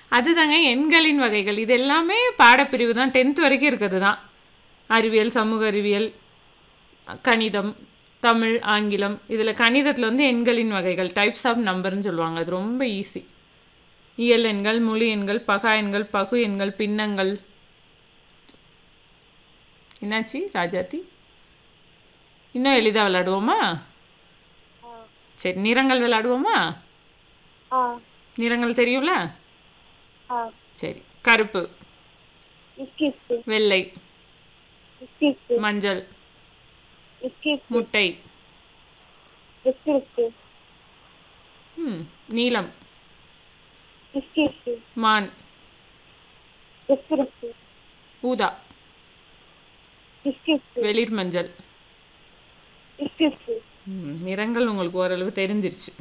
அதுதாங்க எண்களின் வகைகள் இது எல்லாமே பாடப்பிரிவு தான் டென்த் வரைக்கும் இருக்கிறது தான் அறிவியல் சமூக அறிவியல் கணிதம் தமிழ் ஆங்கிலம் இதில் கணிதத்தில் வந்து எண்களின் வகைகள் டைப்ஸ் ஆஃப் நம்பர்னு சொல்லுவாங்க அது ரொம்ப ஈஸி இயல் எண்கள் முழு எண்கள் பகா எண்கள் பகு எண்கள் பின்னங்கள் என்னாச்சு ராஜாத்தி இன்னும் எளிதாக விளையாடுவோமா ஆ சரி நிறங்கள் விளையாடுவோமா ஆ நிறங்கள் தெரியும்ல ஆ சரி கருப்பு பிஸ்கெட்டு வெள்ளை பிஸ்கெட்டு மஞ்சள் பிஸ்கெட்டு முட்டை பிஸ்கெட்டு ம் நீலம் பிஸ்கெட்டு மான் பிஸ்கெட்டு ஊதா பிஸ்கெட்டு வெளிர் மஞ்சள் பிஸ்கெட்டு ம், நிறங்கள் உங்களுக்கு ஓரளவு தெரிஞ்சிருச்சு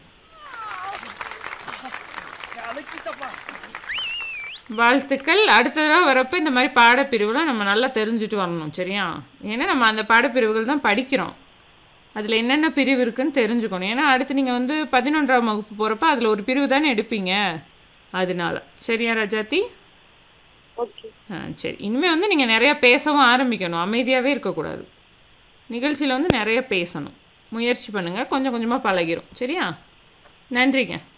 வாழ்த்துக்கள் அடுத்த தடவை வரப்போ இந்த மாதிரி பாடப்பிரிவுலாம் நம்ம நல்லா தெரிஞ்சுட்டு வரணும் சரியா ஏன்னா நம்ம அந்த பாடப்பிரிவுகள் தான் படிக்கிறோம் அதில் என்னென்ன பிரிவு இருக்குன்னு தெரிஞ்சுக்கணும் ஏன்னா அடுத்து நீங்கள் வந்து பதினொன்றாம் வகுப்பு போகிறப்ப அதில் ஒரு பிரிவு தானே எடுப்பீங்க அதனால சரியா ராஜாத்தி ஓகே ஆ சரி இனிமேல் வந்து நீங்கள் நிறையா பேசவும் ஆரம்பிக்கணும் அமைதியாகவே இருக்கக்கூடாது நிகழ்ச்சியில் வந்து நிறைய பேசணும் முயற்சி பண்ணுங்கள் கொஞ்சம் கொஞ்சமாக பழகிரும் சரியா நன்றிங்க